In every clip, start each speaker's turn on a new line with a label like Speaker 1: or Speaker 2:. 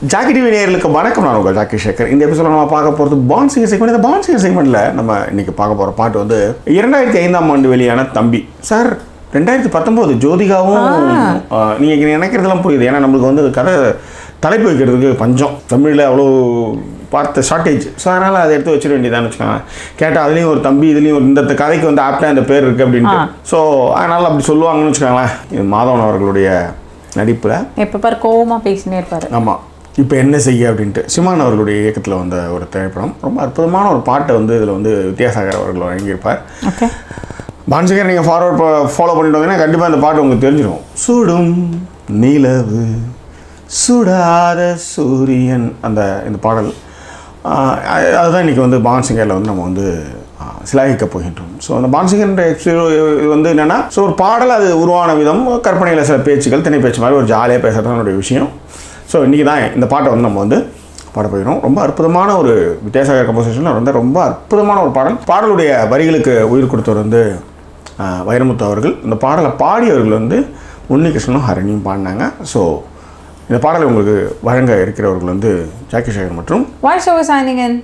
Speaker 1: Jackie TV நேயர்களுக்கு வணக்கம் நான் உங்கள் ஜாக்கி சேகர் இந்த எபிசோட நம்ம பார்க்க போகிறது பான் சிங்கர் செக்மெண்ட் இந்த பான் சிங்கர் செக்மெண்ட்டில் நம்ம இன்னைக்கு பார்க்க போகிற பாட்டு வந்து இரண்டாயிரத்தி ஐந்தாம் ஆண்டு வெளியான தம்பி சார் ரெண்டாயிரத்தி பத்தொம்போது ஜோதிகாவும் நீங்கள் நினைக்கிறதெல்லாம் புரியுது ஏன்னா நம்மளுக்கு வந்து கதை தலைப்பு வைக்கிறதுக்கு பஞ்சம் தமிழில் அவ்வளோ பார்த்த ஷார்ட்டேஜ் ஸோ அதனால் அதை எடுத்து வச்சிட வேண்டியதான்னு வச்சுக்கோங்க கேட்டால் அதுலேயும் ஒரு தம்பி இதுலேயும் ஒரு இந்த கதைக்கு வந்து ஆப்டாக இந்த பேர் இருக்குது அப்படின்ட்டு ஸோ அதனால் அப்படி சொல்லுவாங்கன்னு வச்சுக்கோங்களேன் இது மாதவன் அவர்களுடைய நடிப்பில்
Speaker 2: எப்ப பாரு கோவமா பேசினே இருப்பாரு
Speaker 1: ஆமாம் இப்போ என்ன செய்ய அப்படின்ட்டு சிமான் அவர்களுடைய இயக்கத்தில் வந்த ஒரு திரைப்படம் ரொம்ப அற்புதமான ஒரு பாட்டை வந்து இதில் வந்து வித்யாசாகர் அவர்கள் வழங்கியிருப்பார்
Speaker 2: ஓகே
Speaker 1: பான்சிகர் நீங்கள் ஃபார்வர்ட் ஃபாலோ பண்ணிட்டு வந்தீங்கன்னா கண்டிப்பாக இந்த பாட்டு உங்களுக்கு தெரிஞ்சிடும் சுடும் நிலவு சுடாத சூரியன் அந்த இந்த பாடல் ஆஹ் அது- அதுதான் இன்றைக்கி வந்து பான்சிங்கரில் வந்து நம்ம வந்து ஆஹ், சிலாகிக்க போகின்றோம் ஸோ அந்த பான்சிங்கர் இது வந்து என்னென்னா ஸோ ஒரு பாடல் அது உருவான விதம் கற்பனையில் சில பேச்சுக்கள் திணை பேச்சு மாதிரி ஒரு ஜாலியாக பேசுகிறது என்னுடைய விஷயம் ஸோ இன்றைக்கி தான் இந்த பாட்டை வந்து நம்ம வந்து பாட போகிறோம் ரொம்ப அற்புதமான ஒரு வித்யாசாகர் கம்போசிஷனில் வந்து ரொம்ப அற்புதமான ஒரு பாடல் பாடலுடைய வரிகளுக்கு உயிர் கொடுத்தவர் வந்து ஆஹ், வைரமுத்து அவர்கள் இந்த பாடலை பாடியவர்கள் வந்து உன்னிகிருஷ்ணனும் ஹரணியும் பாடினாங்க ஸோ இந்த பாடலை உங்களுக்கு வழங்க இருக்கிறவர்கள் வந்து ஜாக்கி சேகர் மற்றும்
Speaker 2: voice over signing in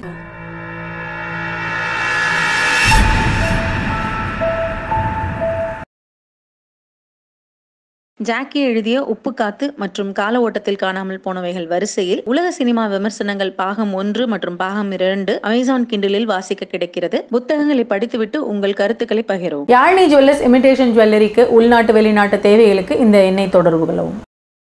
Speaker 3: Jackie எழுதிய உப்பு காத்து மற்றும் கால ஓட்டத்தில் காணாமல் போனவைகள் வரிசையில் உலக சினிமா விமர்சனங்கள் பாகம் ஒன்று மற்றும் பாகம் இரண்டு அமேசான் கிண்டலில் வாசிக்க கிடைக்கிறது புத்தகங்களை படித்துவிட்டு உங்கள் கருத்துக்களை பகிரவும்
Speaker 2: யாழினி ஜுவல்லர்ஸ் இமிடேஷன் ஜுவல்லரிக்கு உள்நாட்டு வெளிநாட்டு தேவைகளுக்கு இந்த எண்ணெய் தொடர்புகளவும்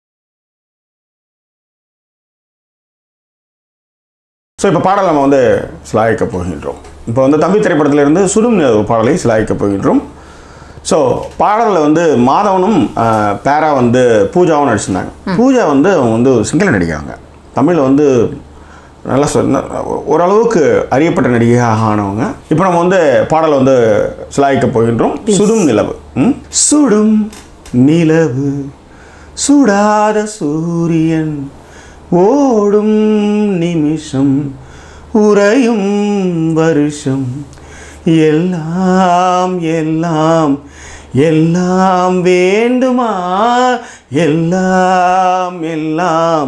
Speaker 1: ஸோ இப்போ பாடல் நம்ம வந்து சிலாய்க்க போகின்றோம் இப்போ வந்து தம்பி திரைப்படத்திலிருந்து சுடும் நிலவு பாடலை சிலாய்க்க போகின்றோம் ஸோ பாடலில் வந்து மாதவனும் ஆஹ், பேரா வந்து பூஜாவும் நடிச்சிருந்தாங்க பூஜா வந்து அவங்க வந்து சிங்கள நடிகாங்க தமிழில் வந்து நல்லா சொன்ன ஓரளவுக்கு அறியப்பட்ட நடிகையாக ஆனவங்க இப்போ நம்ம வந்து பாடலை வந்து சிலாய்க்க போகின்றோம் சுடும் நிலவு ம்? சுடும் நிலவு சுடாத சூரியன் ஓடும் நிமிஷம் உறையும் வருஷம் எல்லாம் எல்லாம் எல்லாம் வேண்டுமா எல்லாம் எல்லாம்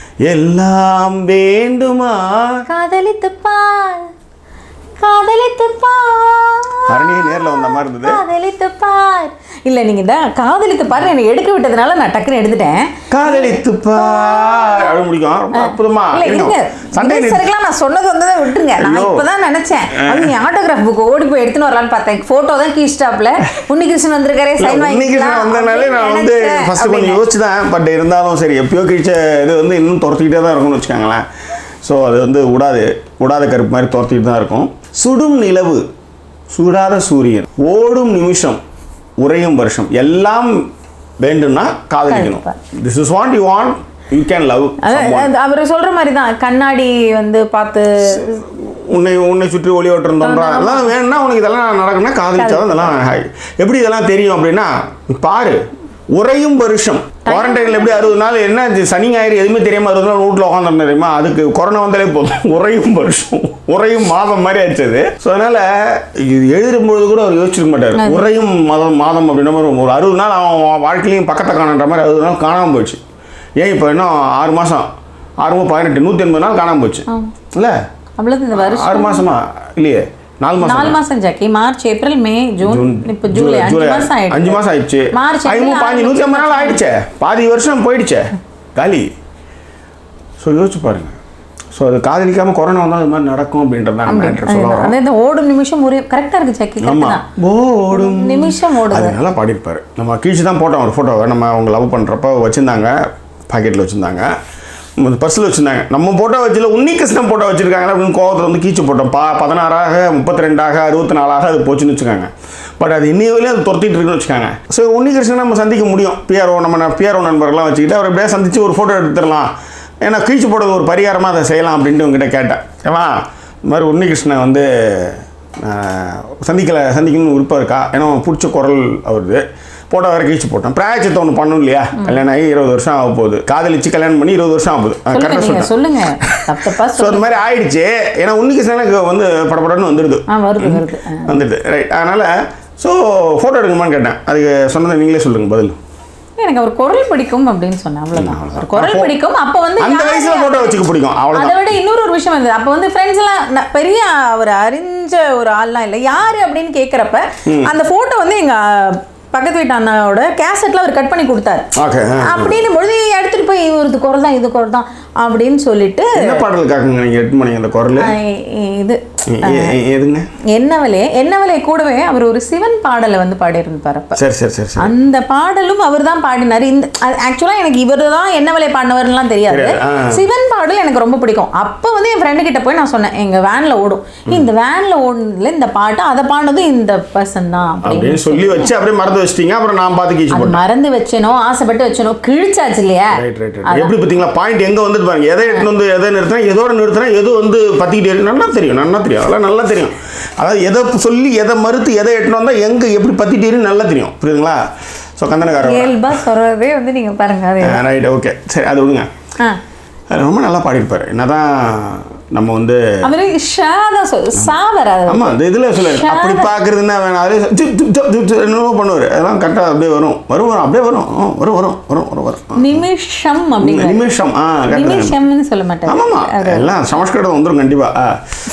Speaker 1: எல்லாம் வேண்டுமா
Speaker 2: காதலித்து பார் காதலித்து பார்
Speaker 1: ஹரணியே நேரில் வந்த மாதிரி இருந்தது
Speaker 2: காதலித்து பார் இல்ல நீங்க தான் காதலித்து பார் என்னை எடுக்க விட்டதுனால நான் டக்குன்னு எடுத்துட்டேன்
Speaker 1: காதலித்து பார் அப்படி முடிக்கும் ரொம்ப அற்புதமா
Speaker 2: இல்ல
Speaker 1: இருங்க.
Speaker 2: இருங்க
Speaker 1: சண்டை
Speaker 2: சண்டை சரிக்கலாம் நான் சொன்னது வந்து விட்டுருங்க நான்
Speaker 1: ஐயோ.
Speaker 2: இப்பதான் நினைச்சேன் அது நீ ஆட்டோகிராஃப் புக் ஓடி போய் எடுத்துன்னு வரலான்னு பார்த்தேன் போட்டோ தான் கீ ஸ்டாப்ல உன்னிகிருஷ்ணன் வந்திருக்காரே சைன்
Speaker 1: இன்னைக்கு நான் வந்தனாலே நான் வந்து ஃபர்ஸ்ட் கொஞ்சம் யோசிச்சுதான் பட் இருந்தாலும் சரி எப்பயோ கிழிச்ச இது வந்து இன்னும் துரத்திக்கிட்டே தான் இருக்கும்னு வச்சுக்கோங்களேன் ஸோ அது வந்து விடாது விடாத கருப்பு மாதிரி துரத்திட்டு தான் இருக்கும் சுடும் நிலவு சுடாத சூரியன் ஓடும் நிமிஷம் உறையும் வருஷம் எல்லாம் வேண்டும்னா காதலிக்கணும் this is want you want you can love
Speaker 2: அவர் சொல்ற மாதிரி தான் கண்ணாடி வந்து பார்த்து
Speaker 1: உன்னை உன்னை சுற்றி ஒளி ஓட்டம் தோன்றான் அதெல்லாம் வேணும்னா உனக்கு இதெல்லாம் நடக்கும்னா காதலிச்சா இதெல்லாம் ஹாய். எப்படி இதெல்லாம் தெரியும் அப்படின்னா நீ பாரு உறையும் வருஷம் குவாரண்டைனில் எப்படி அறுபது நாள் என்ன இது சனி ஞாயிறு எதுவுமே தெரியாம அறுபது நாள் வீட்டில் உட்காந்துருந்தேன் தெரியுமா அதுக்கு கொரோனா வந்தாலே போதும் உறையும் வருஷம் உறையும் மாதம் மாதிரி ஆச்சு அது ஸோ அதனால இது எழுதும்பொழுது கூட அவர் யோசிச்சிருக்க மாட்டார் உறையும் மாதம் மாதம் அப்படின்ற மாதிரி ஒரு அறுபது நாள் அவன் வாழ்க்கையிலையும் பக்கத்தை காணுன்ற மாதிரி அறுபது நாள் காணாமல் போச்சு ஏன் இப்போ இன்னும் ஆறு மாதம் ஆறு மூணு பதினெட்டு நூற்றி எண்பது நாள் காணாமல் போச்சு இல்லை
Speaker 2: அவ்வளவு இந்த வருஷம்
Speaker 1: ஆறு மாசமா இல்லையே நாலு மாசம்
Speaker 2: நாலு மாசம் Jackie March April May June இப்ப ஜூலை அஞ்சு மாசம் ஆயிடுச்சு
Speaker 1: அஞ்சு மாசம் ஆயிடுச்சு
Speaker 2: மார்ச்
Speaker 1: ஐம்பது
Speaker 2: ஏப்ரல்,
Speaker 1: பாஞ்சு
Speaker 2: ஆறு
Speaker 1: நூற்றி ஐம்பது நாள்
Speaker 2: மாசம்
Speaker 1: ஆயிடுச்சே பாதி வருஷம் போயிடுச்சே காலி ஸோ யோசிச்சு பாருங்க ஸோ அது காதலிக்காம கொரோனா வந்தால் அது மாதிரி நடக்கும் அப்படின்றது தான் மேட்ரு சொல்ல வரோம்
Speaker 2: அந்த இந்த ஓடும் நிமிஷம் ஒரே கரெக்டா இருக்கு ஜாக்கி கரெக்ட்
Speaker 1: ஆமா
Speaker 2: தான்
Speaker 1: ஓடும்
Speaker 2: நிமிஷம் ஓடுது
Speaker 1: அது நல்லா பாடியிருப்பாரு நம்ம கீழ்ச்சி தான் போட்டோம் ஒரு ஃபோட்டோவை நம்ம அவங்க லவ் பண்ணுறப்ப வச்சுருந்தாங்க பாக்கெட்டில் வச்சுருந்தாங்க பர்ஸில் வச்சுருந்தாங்க நம்ம போட்டோ வச்சுல உன்னி கிருஷ்ணன் போட்டோ வச்சுருக்காங்க அப்படின்னு கோவத்தில் வந்து கீச்சு போட்டோம் பா பதினாறாக முப்பத்தி ரெண்டாக அறுபத்தி நாலாக அது போச்சுன்னு வச்சுக்காங்க பட் அது இன்னைய வரையும் அது துரத்திட்டு இருக்குன்னு வச்சுக்காங்க ஸோ உன்னி கிருஷ்ணன் நம்ம சந்திக்க முடியும் பிஆர்ஓ நம்ம பிஆர்ஓ நண்பர்கள்லாம் வச்சுக்கிட்டு அவர் எப்படியா சந்திச்சு ஒரு ஃபோட்டோ எடுத்துடலாம் ஏன்னா கீழ்ச்சி போடுறது ஒரு பரிகாரமாக அதை செய்யலாம் அப்படின்ட்டு உங்ககிட்ட கேட்டேன் ஏவா இந்த மாதிரி உன்னிகிருஷ்ணன் வந்து ஆஹ், சந்திக்கலை சந்திக்கணும்னு விருப்பம் இருக்கா ஏன்னா அவன் பிடிச்ச குரல் அவருது போட்டோ வேறு கீழ்ச்சி போட்டேன் பிராயச்சத்தை ஒன்று பண்ணும் இல்லையா கல்யாணம் ஆகி இருபது வருஷம் ஆக போகுது காதலிச்சு கல்யாணம் பண்ணி இருபது வருஷம் ஆகுது
Speaker 2: சொல்லுங்க
Speaker 1: கரெக்டாக
Speaker 2: நீங்க
Speaker 1: சொல்லிட்டேன்
Speaker 2: சொல்லுங்க தப்பு தப்பா
Speaker 1: ஸோ அந்த மாதிரி ஆயிடுச்சு ஏன்னா உன்னிகிருஷ்ணனுக்கு வந்து படப்படன்னு வந்துடுது
Speaker 2: ஆ வருது வருது ஆ.
Speaker 1: வந்துடுது ரைட் அதனால் ஸோ ஃபோட்டோ எடுக்குமான்னு கேட்டேன் அதுக்கு சொன்னதை நீங்களே சொல்லுங்கள் பதில்
Speaker 2: எனக்கு அவர் குரல் பிடிக்கும் அப்படின்னு சொன்னேன் அவ்வளவுதான் ஒரு குரல்
Speaker 1: அப்போ-
Speaker 2: பிடிக்கும் அப்ப வந்து
Speaker 1: அந்த
Speaker 2: யாரு-
Speaker 1: வயசுல போட்டோ வச்சுக்க பிடிக்கும்
Speaker 2: அதை
Speaker 1: அவ்வளவுதான்
Speaker 2: விட இன்னொரு ஒரு விஷயம் வந்து அப்ப வந்து ஃப்ரெண்ட்ஸ் எல்லாம் ந- பெரிய ஒரு அறிஞ்ச ஒரு ஆள்லாம் இல்லை யாரு அப்படின்னு கேக்குறப்ப அந்த போட்டோ வந்து எங்க பக்கத்து வீட்டு அண்ணாவோட கேசட்ல அவர் கட் பண்ணி கொடுத்தாரு
Speaker 1: ஓகே
Speaker 2: அப்படின்னு பொழுது எடுத்துட்டு போய் இது குரல் தான் இது குரல் தான் அப்படின்னு சொல்லிட்டு
Speaker 1: என்ன பாடல் காக்குங்க நீங்க எட்டு மணிங்க அந்த குரல்
Speaker 2: அஹ் இது
Speaker 1: எதுங்க
Speaker 2: என்னவலே என்னவலே கூடவே அவர் ஒரு சிவன் பாடலை வந்து பாடியிருந்தார் அப்ப
Speaker 1: சரி சரி சரி சரி
Speaker 2: அந்த பாடலும் அவர் தான் பாடினார் இந்த ஆக்சுவலா எனக்கு இவர் தான் என்னவலே பாடினவர்லாம் தெரியாது
Speaker 1: தெரியாது. ஆ.
Speaker 2: சிவன் பாடல் எனக்கு ரொம்ப பிடிக்கும் அப்போ வந்து என் ஃப்ரெண்டு கிட்ட போய் நான் சொன்னேன் எங்க வேன்ல ஓடும் இந்த வேன்ல ஓடுனதுல இந்த பாட்டு அதை பாடினதும் இந்த பர்சன் தான் அப்படின்னு
Speaker 1: அப்படின்னு சொல்லி வச்சு அப்படியே மறந்து வச்சிட்டீங்க அப்புறம் நான் பார்த்து கீச்சு
Speaker 2: அது
Speaker 1: போட்டேன்
Speaker 2: மறந்து வச்சனோ ஆசைப்பட்டு வச்சனோ கிழிச்சாச்சு இல்லையா
Speaker 1: ரைட் ரைட் ரைட் எப்படி பார்த்தீங்களா பாயிண்ட் எங்க வந்துட்டு பாருங்க எதை எடுத்து வந்து எதை நிறுத்தினா எதோட நிறுத்தினா எது வந்து பத்திக்கிட்டே இருக்கு நல்லா தெரியும் நல்லா தெரியும் அதெல்லாம் நல்லா தெரியும் அதாவது எதை சொல்லி எதை மறுத்து எதை எட்டுன்னு வந்தா எங்க எப்படி பத்திட்டு இருக்குன்னு நல்லா தெரியும் புரியுதுங்களா ஸோ கந்தனக்காரர்
Speaker 2: இயல்பா சொல்றதே வந்து நீங்க பாருங்க அது
Speaker 1: ரைட் ஓகே சரி அது விடுங்க
Speaker 2: ஆ.
Speaker 1: அது ரொம்ப நல்லா பாடியிருப்பாரு என்னதான் நம்ம வந்து
Speaker 2: அவரு ஷா தான் சொல் சா வராது
Speaker 1: ஆமா அந்த இதுல சொல்ல அப்படி பாக்குறதுன்னா வேணாம் அதே ஜு, ஜு, ஜு, ஜு, ஜு, என்னமோ பண்ணுவாரு அதெல்லாம் கரெக்டாக அப்படியே வரும் வரும் வரும் அப்படியே வரும் ஆ, வரும் வரும் வரும் வரும் வரும்
Speaker 2: நிமிஷம் அப்படிங்கிற
Speaker 1: நிமிஷம் ஆ கரெக்டாக
Speaker 2: நிமிஷம்னு சொல்ல மாட்டாரு
Speaker 1: ஆமாமா எல்லாம் சமஸ்கிருதம் வந்துடும் கண்டிப்பா ஆ.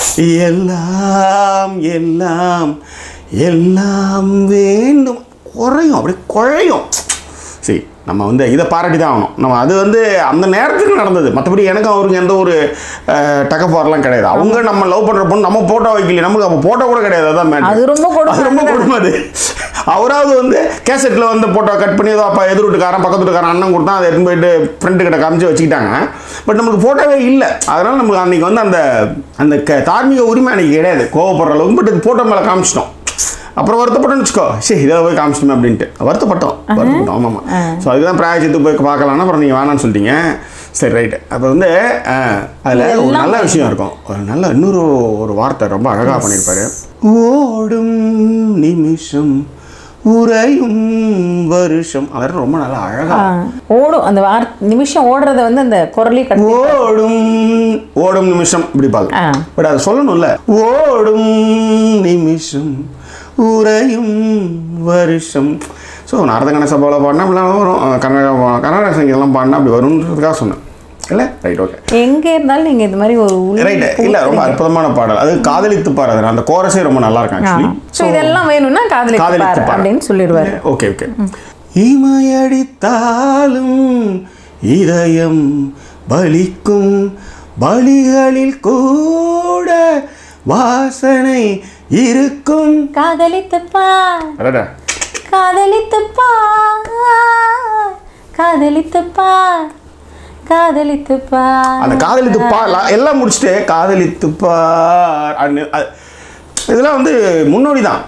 Speaker 1: எல்லாம் எல்லாம் எல்லாம் வேண்டும் குறையும் அப்படியே குழையும் சரி நம்ம வந்து இதை பாராட்டி தான் ஆகணும் நம்ம அது வந்து அந்த நேரத்துக்கு நடந்தது மற்றபடி எனக்கும் அவருக்கு எந்த ஒரு டக்கப்பாரெலாம் கிடையாது அவங்க நம்ம லவ் பண்ணுற பொண்ணு நம்ம போட்டோ வைக்கல நமக்கு அப்போ போட்டோ கூட கிடையாது அதான் matter.
Speaker 2: அது ரொம்ப கொடுமை.
Speaker 1: அது ரொம்ப கொடுமை அது அவராவது வந்து கேசட்டில் வந்து போட்டோ கட் பண்ணி ஏதோ அப்பா எதிர் வீட்டுக்காரன் பக்கத்து வீட்டுக்காரன் அண்ணன் கொடுத்தா அதை எடுத்து போயிட்டு ஃப்ரெண்டு கிட்ட காமிச்சு வச்சுக்கிட்டாங்க பட் நமக்கு போட்டோவே இல்லை அதனால் நமக்கு அன்றைக்கி வந்து அந்த அந்த க தார்மீக உரிமை அன்றைக்கி கிடையாது கோவப்படுற அளவுக்கு பட் ஃபோட்டோ மேலே காமிச்சிட்டோம் அப்புறம் வருத்தப்பட்டோம்னு வச்சுக்கோ சரி இதில் போய் காமிச்சிட்டோம் அப்படின்ட்டு வருத்தப்பட்டோம் வருத்தப்பட்டோம் ஆமாம் ஆமாம் ஸோ அதுக்கு தான் பிராயச்சித்து போய் பார்க்கலாம்னா அப்புறம் நீங்கள் வேணாம்னு சொல்லிட்டீங்க சரி ரைட்டு அப்போ வந்து அதில் ஒரு நல்ல விஷயம் இருக்கும் ஒரு நல்ல இன்னொரு ஒரு வார்த்தை ரொம்ப அழகாக பண்ணியிருப்பாரு ஓடும் நிமிஷம் உறையும் வருஷம் அதெல்லாம் ரொம்ப நல்லா அழகா
Speaker 2: ஆ, ஓடும் அந்த வார் நிமிஷம் ஓடுறத வந்து அந்த குரலி கட்டு
Speaker 1: ஓடும் ஓடும் நிமிஷம் இப்படி
Speaker 2: ஆ.
Speaker 1: பார்க்க பட் அதை சொல்லணும்ல ஓடும் நிமிஷம் உறையும் வருஷம் ஸோ நாரத கணேச போல பாடினா அப்படிலாம் வரும் அஹ் கர்நாடகா கர்நாடக சங்கீதம்லாம் பாடினா அப்படி வரும்ன்றதுக்காக சொன்னேன் இல்லை ரைட் ஓகே
Speaker 2: எங்க இருந்தாலும் நீங்க இந்த மாதிரி ஒரு உள்
Speaker 1: ரைட் இல்லை ரொம்ப அற்புதமான பாடல் அது காதலித்து பாரு அந்த கோரஸே ரொம்ப நல்லா இருக்கும் ஆக்சுவலி
Speaker 2: ஸோ இதெல்லாம் வேணும்னா காதலித்து
Speaker 1: காதலித்து
Speaker 2: பாரு
Speaker 1: பாரு.
Speaker 2: அப்படின்னு சொல்லிடுவாரு
Speaker 1: ஓகே ஓகே இமையடித்தாலும் இதயம் பலிக்கும் பலிகளில் கூட வாசனை இருக்கும்
Speaker 2: காதலித்து பார்
Speaker 1: அடடா
Speaker 2: காதலித்து பார் காதலித்து பார் காதலித்து பார்
Speaker 1: அந்த காதலித்து பார் எல்லாம் முடிச்சுட்டு காதலித்து பார் அப்படின்னு அது- இதெல்லாம் வந்து முன்னோடி தான்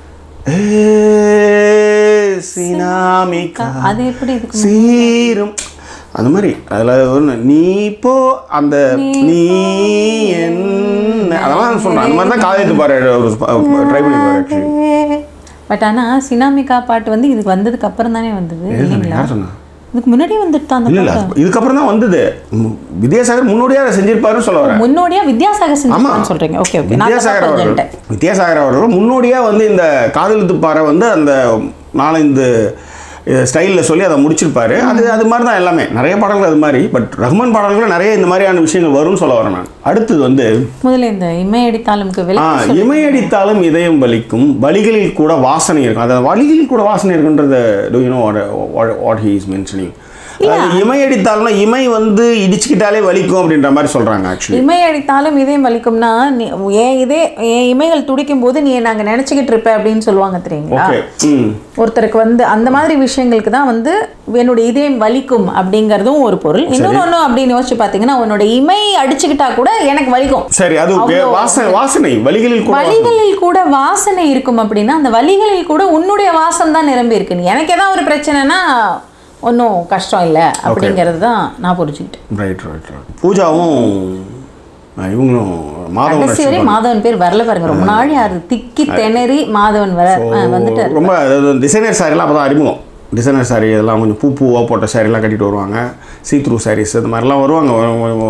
Speaker 1: சினாமிகா
Speaker 2: அது எப்படி இதுக்கு
Speaker 1: சீரும் அந்த மாதிரி அதில் ஒன்று நீ போ அந்த நீ என்ன அதெல்லாம் சொல்கிறேன் அந்த மாதிரி தான் காதலித்து பாரு ஒரு ட்ரை பண்ணி பாரு ஆக்சுவலி
Speaker 2: பட் ஆனா சினாமிகா பாட்டு வந்து இதுக்கு வந்ததுக்கு அப்புறம் தானே வந்தது இல்லைங்களா
Speaker 1: யார் சொன்னா
Speaker 2: இதுக்கு முன்னாடி வந்துட்டு தான் அந்த
Speaker 1: இல்லை இல்லை
Speaker 2: பாட்டு
Speaker 1: இதுக்கப்புறம் தான் வந்தது ம், வித்யாசாகர் முன்னோடியாக அதை செஞ்சிருப்பாருன்னு சொல்ல வரேன்
Speaker 2: முன்னோடியா வித்யாசாகர்
Speaker 1: ஆமா
Speaker 2: செஞ்சுருக்கான்னு சொல்றீங்க ஓகே ஓகே நான் தப்பா
Speaker 1: வித்யாசாகர் அவர்கள்
Speaker 2: புரிஞ்சுக்கிட்டேன்
Speaker 1: வித்யாசாகர் அவர்கள் முன்னோடியாக வந்து இந்த காதலித்து பாறை வந்து அந்த நாலஞ்சு ஸ்டைலில் சொல்லி அதை முடிச்சிருப்பாரு அது அது மாதிரி தான் எல்லாமே நிறைய பாடல்கள் அது மாதிரி பட் ரஹ்மான் பாடல்கள் நிறைய இந்த மாதிரியான விஷயங்கள் வரும்னு சொல்ல வரேன் நான் அடுத்தது வந்து
Speaker 2: முதல்ல இந்த இமையடித்தாலும்க்கு
Speaker 1: ஆ
Speaker 2: விலை
Speaker 1: இமையடித்தாலும் இதயம் வலிக்கும் வலிகளில் கூட வாசனை இருக்கும் அதாவது வலிகளில் கூட வாசனை இருக்குன்றது do you know what he is mentioning இமையடித்தாலும்னா இமை வந்து இடிச்சுக்கிட்டாலே வலிக்கும் அப்படின்ற மாதிரி சொல்றாங்க ஆக்சுவலி
Speaker 2: இமை அடித்தாலும் இதயம் வலிக்கும்னா நீ ஏன் இதே என் இமைகள் துடிக்கும் போது நீ நாங்க நினைச்சுக்கிட்டு இருப்ப அப்படின்னு சொல்லுவாங்க தெரியுங்களா
Speaker 1: ஓகே ம்
Speaker 2: ஒருத்தருக்கு வந்து அந்த மாதிரி விஷயங்களுக்கு தான் வந்து என்னுடைய இதயம் வலிக்கும் அப்படிங்கிறதும் ஒரு பொருள் இன்னொன்று ஒன்று அப்படின்னு யோசிச்சு பார்த்தீங்கன்னா உன்னோட இமை அடிச்சுக்கிட்டா கூட எனக்கு வலிக்கும்
Speaker 1: சரி அது ஓகே
Speaker 2: அவ்வளோ-
Speaker 1: வாசனை வாசனை வலிகளில் கூட வாசனை.
Speaker 2: வலிகளில் கூட வாசனை இருக்கும் அப்படின்னா அந்த வலிகளில் கூட உன்னுடைய வாசம் தான் நிரம்பி இருக்கு நீ எனக்கு ஏதாவது ஒரு பிரச்சனைனா ஒன்றும் கஷ்டம் இல்லை அப்படிங்கிறது தான் நான் புரிஞ்சுக்கிட்டேன்
Speaker 1: ரைட் ரைட் ரைட் பூஜாவும் அஹ், இவங்களும் மாதவன்
Speaker 2: கடைசி வரை
Speaker 1: நடிச்சிருப்பாங்க.
Speaker 2: மாதவன் பேர் வரல பாருங்க ரொம்ப நாள் அது திக்கி திணறி மாதவன் வர ஆ, வந்துட்டார்
Speaker 1: ரொம்ப டிசைனர் சாரிலாம் அப்போ தான் அறிமுகம் டிசைனர் சாரி இதெல்லாம் கொஞ்சம் பூ பூவாக போட்ட சாரிலாம் கட்டிட்டு வருவாங்க சீ த்ரூ சாரீஸ் இந்த மாதிரிலாம் வருவாங்க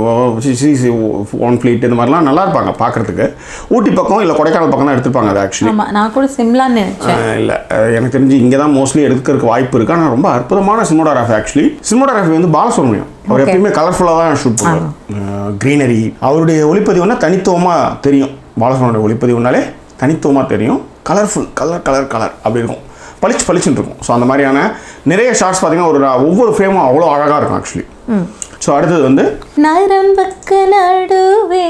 Speaker 1: சிசி ஒன் ஃப்ளீட் இந்த மாதிரிலாம் நல்லா இருப்பாங்க பார்க்குறதுக்கு ஊட்டி பக்கம் இல்லை கொடைக்கானல் பக்கம் தான் எடுத்திருப்பாங்க அது ஆக்சுவலி
Speaker 2: ஆமா நான் கூட சிம்லான்னு நினைச்சேன்
Speaker 1: இல்லை எனக்கு தெரிஞ்சு இங்கே தான் மோஸ்ட்லி எடுக்கிறதுக்கு வாய்ப்பு இருக்குது ஆனால் ரொம்ப அற்புதமான சினிமோடாகிராஃபி ஆக்சுவலி சினிமோடாகிராஃபி வந்து பாலசுப்ரமணியம் அவர்
Speaker 2: Okay.
Speaker 1: எப்பயுமே கலர்ஃபுல்லாக தான் ஷூட் பண்ணுவார் க்ரீனரி அவருடைய ஒளிப்பதிவுனா தனித்துவமாக தெரியும் பாலசுப்ரமணிய ஒளிப்பதிவுனாலே தனித்துவமாக தெரியும் கலர்ஃபுல் கலர் கலர் கலர் அப்படி இருக்கும் பளிச்சு பளிச்சுன்னு இருக்கும் ஸோ அந்த மாதிரியான நிறைய ஷார்ட்ஸ் பார்த்தீங்கன்னா ஒரு ஒவ்வொரு ஃப்ரேமும் அவ்வளோ அழகாக இருக்கும் ஆக்சுவலி ஸோ அடுத்தது வந்து
Speaker 2: நரம்புக்கு நடுவே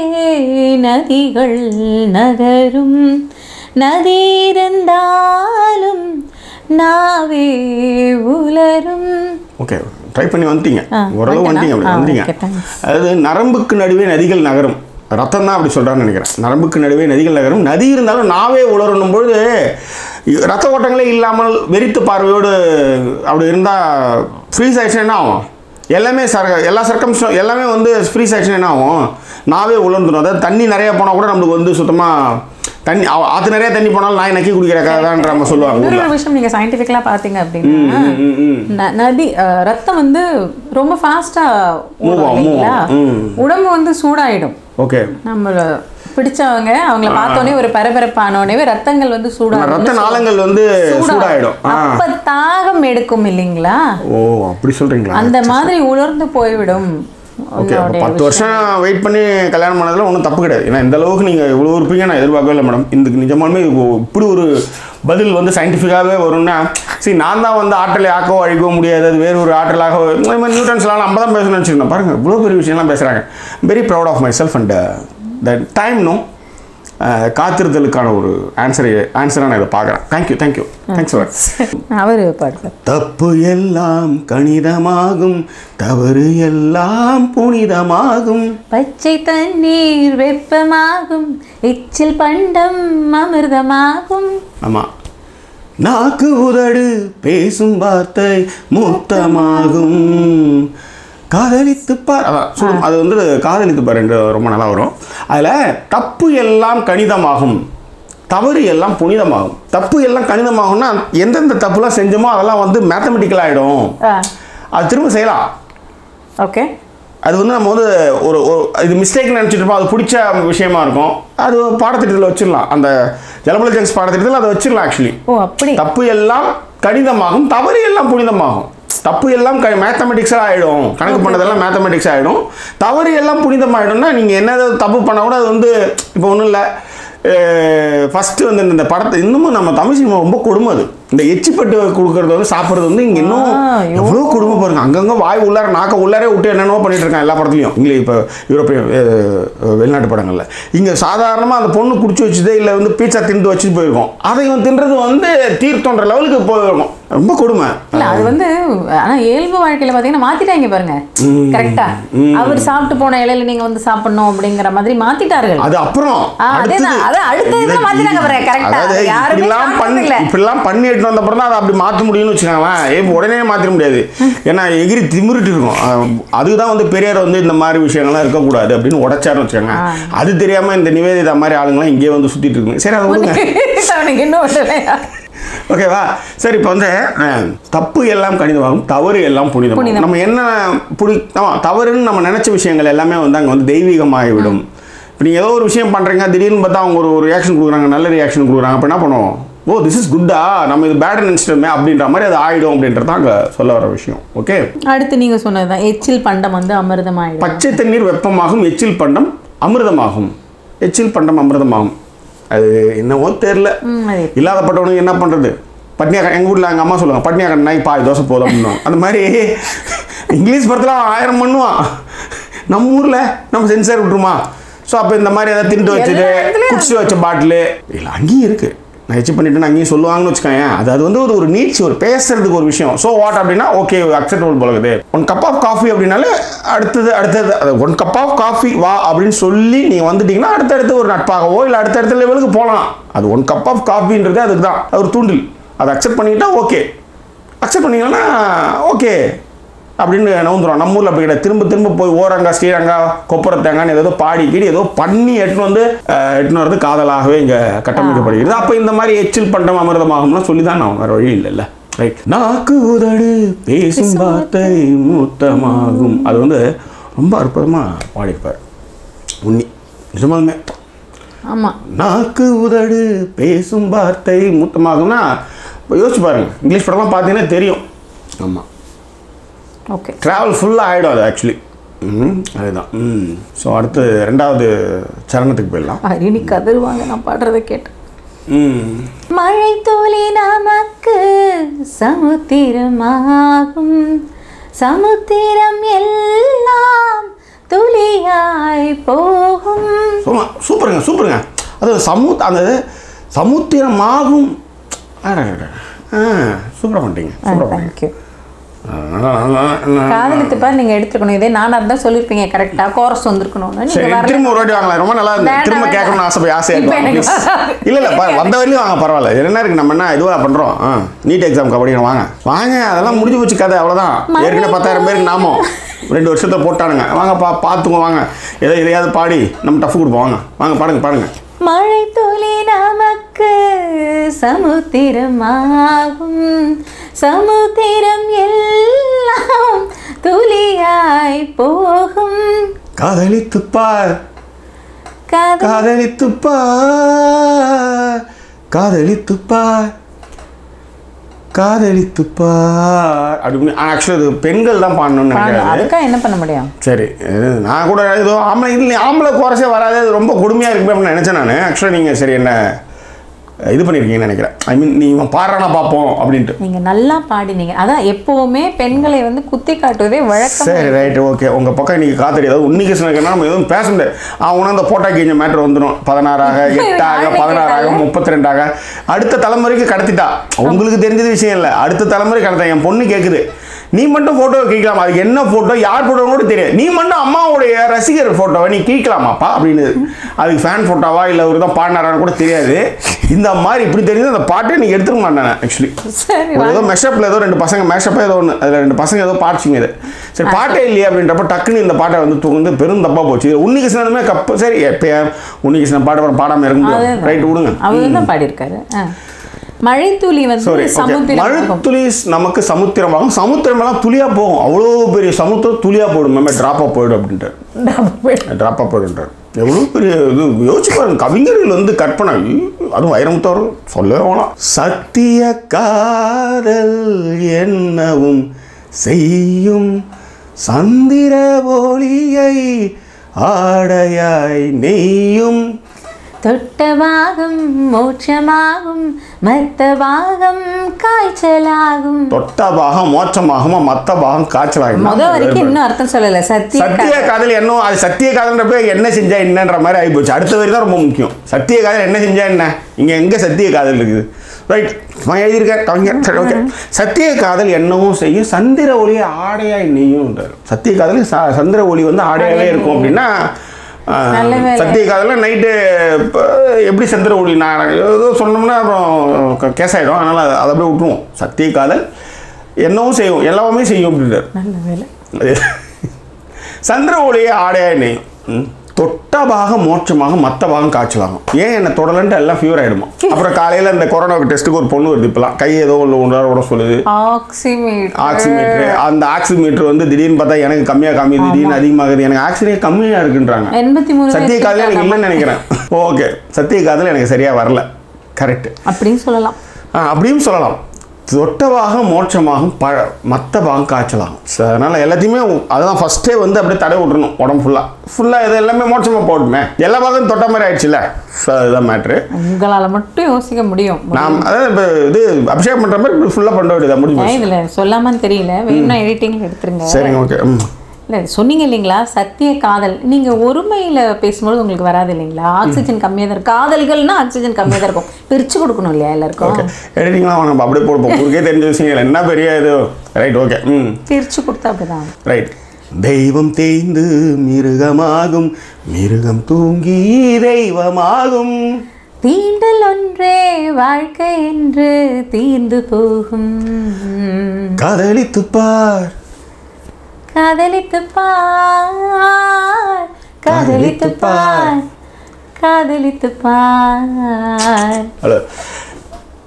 Speaker 2: நதிகள் நகரும் நதி இருந்தாலும் நாவே உலரும்
Speaker 1: ஓகே ட்ரை பண்ணி வந்துட்டீங்க
Speaker 2: ஆ,
Speaker 1: ஓரளவு வந்துட்டீங்க அப்படி
Speaker 2: வந்துட்டேனா? ஆ,
Speaker 1: வந்துட்டீங்க
Speaker 2: okay, thanks.
Speaker 1: அதாவது நரம்புக்கு நடுவே நதிகள் நகரும் ரத்தம் தான் அப்படி சொல்கிறான்னு நினைக்கிறேன் நரம்புக்கு நடுவே நதிகள் நகரும் நதி இருந்தாலும் நாவே உலரணும் பொழுது ரத்த ஓட்டங்களே இல்லாமல் வெறித்து பார்வையோடு அப்படி இருந்தால் ஃப்ரீஸ் ஆயிடுச்சுன்னா என்ன ஆகும் எல்லாமே சர எல்லா சர்க்கம் எல்லாமே வந்து ஃப்ரீஸ் ஆயிடுச்சுன்னா என்ன ஆகும் நாவே உலர்ந்துடும் அதாவது தண்ணி நிறைய போனால் கூட நம்மளுக்கு வந்து சுத்தமாக தண்ணி ஆ- ஆற்று நிறைய தண்ணி போனாலும் நாய் நக்கி குடிக்கிற கதை தான் நம்ம சொல்லுவாங்க
Speaker 2: இன்னொரு
Speaker 1: ஊரில்
Speaker 2: ஒரு விஷயம் நீங்க சயின்டிஃபிக்கலா பாத்தீங்க அப்படின்னா ந- நதி அஹ், ரத்தம் வந்து ரொம்ப ஃபாஸ்டா
Speaker 1: Move ஆகும், move
Speaker 2: இல்லைங்களா
Speaker 1: ஆகும். ம்.
Speaker 2: உடம்பு வந்து சூடாயிடும்
Speaker 1: ஓகே
Speaker 2: நம்மள பிடிச்சவங்க அவங்கள பார்த்தோன்னே ஒரு பரபரப்பானோடனே ரத்தங்கள் வந்து
Speaker 1: ரத்த
Speaker 2: சூடாகும்
Speaker 1: நாளங்கள் வந்து சூடாயிடும் ஆ
Speaker 2: அப்ப தாகம் எடுக்கும் இல்லைங்களா
Speaker 1: ஓ அப்படி சொல்றீங்களா
Speaker 2: அந்த மாதிரி உலர்ந்து போய்விடும்
Speaker 1: ஓகே அப்போ
Speaker 2: உங்களுடைய
Speaker 1: பத்து வருஷம் வெயிட் பண்ணி கல்யாணம் பண்ணதில் ஒன்றும் தப்பு கிடையாது ஏன்னா இந்த அளவுக்கு நீங்கள் இவ்வளோ இருப்பீங்க நான் எதிர்பார்க்கவே இல்லை மேடம் இந்த நிஜமாலுமே இது இப்படி ஒரு பதில் வந்து சயின்டிஃபிக்காகவே வரும்னா சரி நான் தான் வந்து ஆற்றலை ஆக்கவோ அழிக்கவோ முடியாது அது வேறு ஒரு ஆற்றலாக இந்த மாதிரி நியூட்டன்ஸ்லாம் நம்ம தான் பேசணும்னு வச்சுருந்தோம் பாருங்கள் இவ்வளோ பெரிய விஷயம்லாம் பேசுகிறாங்க very proud of myself and that time no காத்திருத்தலுக்கான ஒரு ஆன்சரை ஆன்சராக நான் இதை பார்க்குறேன் தேங்க்யூ தேங்க்யூ தேங்க்ஸ் ஃபார்
Speaker 2: அவரு பாடுவார்
Speaker 1: தப்பு எல்லாம் கணிதமாகும் தவறு எல்லாம் புனிதமாகும்
Speaker 2: பச்சை தண்ணீர் வெப்பமாகும் எச்சில் பண்டம் அமிர்தமாகும்
Speaker 1: ஆமாம் நாக்கு உதடு பேசும் வார்த்தை மூத்தமாகும் காதலித்து பார் அதான் சுடும். அது வந்து காதலித்து பார் என்று ரொம்ப நல்லா வரும் அதில் தப்பு எல்லாம் கணிதமாகும் தவறு எல்லாம் புனிதமாகும் தப்பு எல்லாம் கணிதமாகும்னா எந்தெந்த தப்புலாம் செஞ்சோமோ அதெல்லாம் வந்து மேத்தமெட்டிக்கல் ஆகிடும் அது திரும்ப செய்யலாம்
Speaker 2: ஓகே
Speaker 1: அது வந்து நம்ம வந்து ஒரு ஒரு இது மிஸ்டேக் நினச்சிட்டு இருப்போம் அது பிடிச்ச விஷயமா இருக்கும் அது பாடத்திட்டத்தில் வச்சிடலாம் அந்த ஜலபல ஜங்ஸ் பாடத்திட்டத்தில் அதை வச்சிடலாம் ஆக்சுவலி
Speaker 2: ஓ அப்படி
Speaker 1: தப்பு எல்லாம் கணிதமாகும் தவறு எல்லாம் புனிதமாகும் தப்பு எல்லாம் க மேத்தமெட்டிக்ஸாக ஆகிடும் கணக்கு பண்ணதெல்லாம் மேத்தமெட்டிக்ஸ் ஆகிடும் தவறு எல்லாம் புனிதமாகிடும்னா நீங்கள் என்ன தப்பு பண்ணால் கூட அது வந்து இப்போ ஒன்றும் இல்லை ஃபஸ்ட்டு வந்து இந்த படத்தை இன்னமும் நம்ம தமிழ் சினிமா ரொம்ப கொடுமை அது இந்த எச்சிப்பட்டு கொடுக்கறது வந்து சாப்பிட்றது வந்து இங்கே இன்னும்
Speaker 2: ஆ, ஐயோ.
Speaker 1: எவ்வளோ கொடுமை பாருங்க அங்கங்கே வாய் உள்ளார நாக்க உள்ளாரே விட்டு என்னென்னவோ பண்ணிட்டு இருக்கான் எல்லா படத்துலையும் இங்கே இப்போ யூரோப்பிய அஹ், வெளிநாட்டு படங்களில் இங்கே சாதாரணமாக அந்த பொண்ணு குடிச்சு வச்சுதே இல்லை வந்து பீட்சா திண்டு வச்சுட்டு போயிருக்கோம் அதை இவன் தின்றது வந்து தீர்த்தோன்ற லெவலுக்கு போயிருக்கும் ரொம்ப கொடுமை
Speaker 2: இல்ல அது வந்து ஆனா இயல்பு வாழ்க்கையில பாத்தீங்கன்னா மாத்திட்டாங்க பாருங்க கரெக்டா அவர் சாப்பிட்டு போன இலையில நீங்க வந்து சாப்பிடணும் அப்படிங்கிற மாதிரி மாத்திட்டார்கள்
Speaker 1: அது அப்புறம்
Speaker 2: ஆ, அதேதான்.
Speaker 1: அடுத்தது-
Speaker 2: அது அடுத்தது
Speaker 1: இதை-
Speaker 2: தான் மாத்தினாங்க பாருங்க, correct ஆ.
Speaker 1: அதாவது
Speaker 2: அது யாருமே
Speaker 1: இப்படிலாம் பண்ணி
Speaker 2: காரணம் இல்ல.
Speaker 1: இப்படிலாம் பண்ணி எடுத்து வந்த அப்புறம் தான் அதை அப்படி மாற்ற முடியும்னு வச்சுக்கோங்களேன் ஏ உடனே மாற்றிட முடியாது ஏன்னா எகிரி திமிருட்டு இருக்கும் அஹ் அதுதான் வந்து பெரியார் வந்து இந்த மாதிரி விஷயங்கள்லாம் இருக்கக்கூடாது அப்படின்னு உடைச்சாருன்னு வச்சுக்கோங்க அது தெரியாம இந்த நிவேதிதா மாதிரி ஆளுங்களாம் இங்கேயே வந்து சுத்திட்டு இருக்குங்க சரி அதை விடுங்க
Speaker 2: அவனுக்கு இன்னும் ஒண்ணுலையா?
Speaker 1: ஓகேவா சரி இப்போ வந்து அஹ், தப்பு எல்லாம் கணிதமாகும் தவறு எல்லாம் புனிதமாகும்
Speaker 2: புனிதம்.
Speaker 1: நம்ம என்ன புடி ஆமாம் தவறுன்னு நம்ம நினச்ச விஷயங்கள் எல்லாமே வந்து அங்கே வந்து தெய்வீகமாகிவிடும் இப்போ நீங்கள் ஏதோ ஒரு விஷயம் பண்ணுறீங்க திடீர்னு பார்த்தா அவங்க ஒரு ஒரு ரியாக்ஷன் கொடுக்குறாங்க நல்ல ரியாக்ஷன் கொடுக்குறாங்க அப்போ என்ன பண்ணுவோம் ஓ திஸ் இஸ் குட்டா நம்ம இது பேட் நினச்சிட்டோமே அப்படின்ற மாதிரி அது ஆகிடும் அப்படின்றது தான் அங்கே சொல்ல வர விஷயம் ஓகே
Speaker 2: அடுத்து நீங்க சொன்னதுதான் எச்சில் பண்டம் வந்து அமிர்தமாயிடும்
Speaker 1: பச்சை தண்ணீர் வெப்பமாகும் எச்சில் பண்டம் அமிர்தமாகும் எச்சில் பண்டம் அமிர்தமாகும் அது என்னவோ தெரில
Speaker 2: ம், அது
Speaker 1: இல்லாதப்பட்டவனுக்கு என்ன பண்ணுறது பட்னியா எங்கள் வீட்டில் எங்கள் அம்மா சொல்லுவாங்க பட்னியா நாய் பாய் தோசை போதும் அப்படின்னுவாங்க அந்த மாதிரி இங்கிலீஷ் படத்தில் அவன் ஆயிரம் பண்ணுவான் நம்ம ஊரில் நம்ம சென்சார் விட்டுருமா ஸோ அப்போ இந்த மாதிரி ஏதாவது திண்டு வச்சது
Speaker 2: எல்லா இடத்துலயும்
Speaker 1: குடிச்சு வச்ச பாட்டிலு இல்லை அங்கேயும் இருக்குது நான் எச்சு பண்ணிட்டு அங்கேயும் சொல்லுவாங்கன்னு வச்சுக்கோங்க அது அது வந்து ஒரு ஒரு நீட்ஸ் ஒரு பேசுறதுக்கு ஒரு விஷயம் ஸோ வாட் அப்படின்னா ஓகே அக்செப்டபுள் போலகுது ஒன் கப் ஆஃப் காஃபி அப்படின்னாலே அடுத்தது அடுத்தது ஒன் கப் ஆஃப் காஃபி வா அப்படின்னு சொல்லி நீங்கள் வந்துட்டீங்கன்னா அடுத்தடுத்து ஒரு நட்பாகவோ இல்லை அடுத்தடுத்த லெவலுக்கு போகலாம் அது ஒன் கப் ஆஃப் காஃபின்றது அதுக்கு தான் அது ஒரு தூண்டில் அதை அக்செப்ட் பண்ணிக்கிட்டா ஓகே அக்செப்ட் பண்ணீங்கன்னா ஓகே அப்படின்னு நவுந்துரும் நம்ம ஊரில் அப்படி கிடையாது திரும்ப திரும்ப போய் ஓரங்கா ஸ்ரீரங்கா கொப்பர தேங்கான்னு ஏதோ பாடி கீடி ஏதோ பண்ணி எட்டுன்னு வந்து அஹ், எட்டுன்னு வரது காதலாகவே இங்கே கட்டமைக்கப்படுகிறது அப்போ இந்த மாதிரி எச்சில் பண்டம் அமிர்தமாகும்லாம் சொல்லி தான் நான் வேறு வழி இல்லைல்ல ரைட் நாக்கு உதடு பேசும் வார்த்தை மூத்தமாகும் அது வந்து ரொம்ப அற்புதமாக பாடியிருப்பார் உன்னி நிஜமாலுமே
Speaker 2: ஆமா
Speaker 1: நாக்கு உதடு பேசும் வார்த்தை மூத்தமாகும்னா இப்போ யோசிச்சு பாருங்க இங்கிலீஷ் படம்லாம் பார்த்தீங்கன்னா தெரியும் ஆமாம்
Speaker 2: ஓகே
Speaker 1: ட்ராவல் ஃபுல்லாக ஆகிடும் அது ஆக்சுவலி ம் அதுதான் ம் ஸோ அடுத்து ரெண்டாவது சரணத்துக்கு போயிடலாம்
Speaker 2: அரிணி கதறுவாங்க நான் பாடுறதை கேட்டேன்
Speaker 1: ம்
Speaker 2: மழை துளி நமக்கு சமுத்திரமாகும் சமுத்திரம் எல்லாம் துளியாய் போகும்
Speaker 1: சும்மா சூப்பருங்க சூப்பருங்க அது சமு அந்த சமுத்திரமாகும் அடடட. ஆ சூப்பராக பண்ணிட்டீங்க சூப்பராக பண்ணிட்டீங்க
Speaker 2: தேங்க்யூ
Speaker 1: நல்லா, நல்லா, நல்லா.
Speaker 2: காதலித்து பாரு நீங்க எடுத்துக்கணும் இதே நானா இருந்தா சொல்லிருப்பீங்க கரெக்டா கோரஸ் வந்திருக்கணும்னு
Speaker 1: சரி
Speaker 2: நீங்க வரல
Speaker 1: திரும்ப ஒரு வாட்டி வாங்கலாம் ரொம்ப நல்லா இருந்தது
Speaker 2: வேண்டாம்,
Speaker 1: திரும்ப
Speaker 2: வேண்டாம்.
Speaker 1: கேட்கணும்னு ஆசை ஆசையாக
Speaker 2: இப்ப
Speaker 1: இருக்கும்
Speaker 2: எனக்கு
Speaker 1: ப்ளீஸ்
Speaker 2: வராது.
Speaker 1: இல்லை இல்லை பா- வந்த வரையிலும் வாங்க பரவாயில்ல என்ன இருக்கு நம்ம என்ன இதுவாக பண்ணுறோம் ஆ நீட் எக்ஸாம் படிக்கணும் வாங்க வாங்க அதெல்லாம் முடிஞ்சு போச்சு கதை அவ்வளோதான் ஏற்கனவே பத்தாயிரம் பேருக்கு நாமோ ரெண்டு வருஷத்தை போட்டானுங்க வாங்க பா பார்த்துங்க வாங்க ஏதோ இதையாவது பாடி நம்ம டஃப் கொடுப்போம் வாங்க வாங்க பாடுங்க பாடுங்க
Speaker 2: மழை துளி நமக்கு சமுத்திரமாகும் சமுத்திரம் எல்லாம் துளியாய் போகும்
Speaker 1: காதலித்துப்பார்
Speaker 2: காதல்
Speaker 1: காதலித்துப்பார் காதலித்துப்பார் காதலித்துப்பார் அப்படின்னு ஆக்சுவலி இது பெண்கள் தான் பாடணும்னு
Speaker 2: பாடு.
Speaker 1: நினைக்கிறேன்
Speaker 2: அதுக்கா என்ன பண்ண முடியும்
Speaker 1: சரி இது நான் கூட ஏதோ ஆம்பளை இல்லை ஆம்பளை குறைச்சே வராது அது ரொம்ப கொடுமையாக இருக்குமே அப்படின்னு நினச்சேன் நான் ஆக்சுவலாக நீங்கள் சரி என்ன இது பண்ணியிருக்கீங்கன்னு நினைக்கிறேன் ஐ மீன் நீ இவன் பாடுறானா பார்ப்போம் அப்படின்ட்டு
Speaker 2: நீங்க நல்லா பாடினீங்க அதான் எப்பவுமே பெண்களை வந்து குத்தி காட்டுவதே வழக்கம்
Speaker 1: சரி ரைட்டு ஓகே உங்கள் பக்கம் இன்னைக்கு காத்தடி ஏதாவது உன்னிகிருஷ்ணனுக்குன்னா நம்ம எதுவும் பேச முடியாது அவன் அந்த போட்டா கிஞ்ச மேட்ரு வந்துடும் பதினாறாக எட்டாக
Speaker 2: நானே
Speaker 1: பதினாறாக
Speaker 2: கேட்டாலும்.
Speaker 1: முப்பத்தி ரெண்டாக அடுத்த தலைமுறைக்கு கடத்திட்டா உங்களுக்கு தெரிஞ்சது விஷயம் இல்லை அடுத்த தலைமுறை கடத்த என் பொண்ணு கேட்குது நீ மட்டும் ஃபோட்டோ கீக்கலாம் அதுக்கு என்ன ஃபோட்டோ யார் ஃபோட்டோ கூட தெரியாது நீ மட்டும் அம்மாவுடைய ரசிகர் ஃபோட்டோவை நீ கீக்கலாமாப்பா அப்படின்னு அதுக்கு ஃபேன் ஃபோட்டோவா இல்லை ஒரு தான் பாடினாரான்னு கூட தெரியாது இந்த மாதிரி இப்படி தெரிஞ்சு அந்த பாட்டை நீ எடுத்துக்க மாட்டேன் ஆக்சுவலி
Speaker 2: சரி
Speaker 1: ஒரு ஏதோ மெஷப்பில் ஏதோ ரெண்டு பசங்க மேஷப்போ ஏதோ ஒன்று அதில் ரெண்டு பசங்க ஏதோ பாடிச்சிங்க இது சரி பாட்டே இல்லையே அப்படின்றப்ப டக்குன்னு இந்த பாட்டை வந்து தூந்து பெரும் தப்பாக போச்சு இது உன்னிகிருஷ்ணனுமே கப்பு சரி எப்போ உன்னிகிருஷ்ணன் பாட்டு அப்புறம் பாடாமல் இருக்க முடியும் ரைட் விடுங்க
Speaker 2: அவர் தான் பாடியிருக்காரு ஆ. மழை துளி வந்து
Speaker 1: சாரி ஓகே
Speaker 2: சமுத்திரம்
Speaker 1: மழுத்துளி நமக்கு சமுத்திரமாகும் சமுத்திரமெல்லாம் துளியாக போகும் அவ்வளோ பெரிய சமுத்திரம் துளியாக போயிடும் மேமே ட்ராப்பாக போயிடும் அப்படின்ட்டு ட்ராப்பாக போயிடுன்றார் எவ்வளோ பெரிய இது யோசிச்சு பாருங்க கவிஞர்கள் வந்து கற்பனை ஐயோ, அதுவும் வைரமுத்தவர் சொல்லவே வேணாம் சத்திய காதல் என்னவும் செய்யும் சந்திர ஒளியை ஆடையாய் நெய்யும்
Speaker 2: தொட்ட பாகம் மோட்சமாகும் மத்த பாகம் காய்ச்சலாகும்
Speaker 1: தொட்ட பாகம் மோட்சமாகுமா மற்ற பாகம் காய்ச்சலாகும்
Speaker 2: முத வரைக்கும் இன்னும் அர்த்தம் சொல்லல சத்திய
Speaker 1: சத்திய காதல் என்ன அது சத்திய காதல்ன்றப்ப என்ன செஞ்சா என்னன்ற மாதிரி ஆகிப்போச்சு அடுத்த வரி தான் ரொம்ப முக்கியம் சத்திய காதல் என்ன செஞ்சா என்ன இங்க எங்க சத்திய காதல் இருக்குது ரைட் நான் எழுதியிருக்கேன் கவிஞர் சரி ஓகே சத்திய காதல் என்னவும் செய்யும் சந்திர ஒளியை ஆடையாய் நெய்யும் சத்திய காதல் ச- சந்திர ஒளி வந்து ஆடையாவே இருக்கும் அப்படின்னா ஆஹ்,
Speaker 2: நல்ல வேலை.
Speaker 1: சத்திய காதலில் நைட்டு எப்படி சந்திர ஒளி நான் ஏதோ சொன்னோம்னா அப்புறம் கேஸ் ஆகிடும் அதனால் அதை அதை அப்படியே விட்டுருவோம் சத்திய காதல் என்னவும் செய்யும் எல்லாமே செய்யும் அப்படின்றார்
Speaker 2: நல்ல வேலை
Speaker 1: அது சந்திர ஒளியை ஆடையாய் நெய்யும் ம். தொட்ட பாகம் மோட்சமாக மற்ற பாகம் காய்ச்சலாகும் ஏன் என்ன தொடலன்ட்டு எல்லாம் ஃபியூர் ஆகிடுமா அப்புறம் காலையில் இந்த கொரோனா டெஸ்ட்டுக்கு ஒரு பொண்ணு வருது இப்போலாம் கை ஏதோ ஒன்று ஒன்றாக கூட சொல்லுது
Speaker 2: ஆக்சிமீட்டர்
Speaker 1: ஆக்சிமீட்ரு அந்த ஆக்சிமீட்ரு வந்து திடீர்னு பார்த்தா எனக்கு கம்மியாக கம்மியுது திடீர்னு அதிகமாகுது எனக்கு ஆக்சிடென்ட் கம்மியாக இருக்குன்றாங்க
Speaker 2: எண்பத்தி மூணு
Speaker 1: சத்திய
Speaker 2: வயசு
Speaker 1: காதல் எனக்கு
Speaker 2: இருக்காங்க.
Speaker 1: இல்லைன்னு நினைக்கிறேன் ஓகே சத்திய காதல் எனக்கு சரியாக வரல கரெக்ட்
Speaker 2: அப்படின்னு சொல்லலாம்
Speaker 1: ஆ அப்படியும் சொல்லலாம் தொட்ட பாகம் மோட்சமாகும் ப மற்ற பாகம் காய்ச்சலாகும் ஸோ அதனால் எல்லாத்தையுமே அதுதான் ஃபஸ்ட்டே வந்து அப்படியே தடை விட்டுறணும் உடம்பு ஃபுல்லாக ஃபுல்லாக இது எல்லாமே மோட்சமாக போட்டுமே எல்லா பாகம் தொட்ட மாதிரி ஆயிடுச்சுல்ல ஸோ அதுதான் மேட்ரு
Speaker 2: உங்களால மட்டும் யோசிக்க முடியும்
Speaker 1: நாம் அதாவது இப்போ இது அபிஷேகம் பண்ணுற மாதிரி இப்படி ஃபுல்லாக பண்ண வேண்டியதா முடிஞ்சு
Speaker 2: ஏன்
Speaker 1: போச்சு.
Speaker 2: இதுல சொல்லாமான்னு தெரியல வேணும்னா எடிட்டிங்ல எடுத்துருங்க
Speaker 1: சரிங்க ஓகே ம்
Speaker 2: இல்ல சொன்னீங்க இல்லைங்களா சத்திய காதல் நீங்க ஒருமையில பேசும்போது உங்களுக்கு வராது இல்லைங்களா ஆக்சிஜன் கம்மியா தான் இருக்கும் காதல்கள்னா ஆக்சிஜன் கம்மியா தான் இருக்கும் பிரிச்சு கொடுக்கணும் இல்லையா எல்லாருக்கும்
Speaker 1: ஓகே எடிட்டிங்லாம் நம்ம அப்படியே போடுப்போம் உங்களுக்கே தெரிஞ்ச விஷயங்கள் என்ன பெரிய இது ரைட் ஓகே ம்
Speaker 2: பிரிச்சு கொடுத்தா அப்படிதான்
Speaker 1: ரைட் தெய்வம் தேய்ந்து மிருகமாகும் மிருகம் தூங்கி தெய்வமாகும்
Speaker 2: தீண்டல் ஒன்றே வாழ்க்கை என்று தீர்ந்து போகும்
Speaker 1: காதலித்துப்பார்
Speaker 2: காதலித்து பார் காதலித்து பார் காதலித்து பார்
Speaker 1: ஹலோ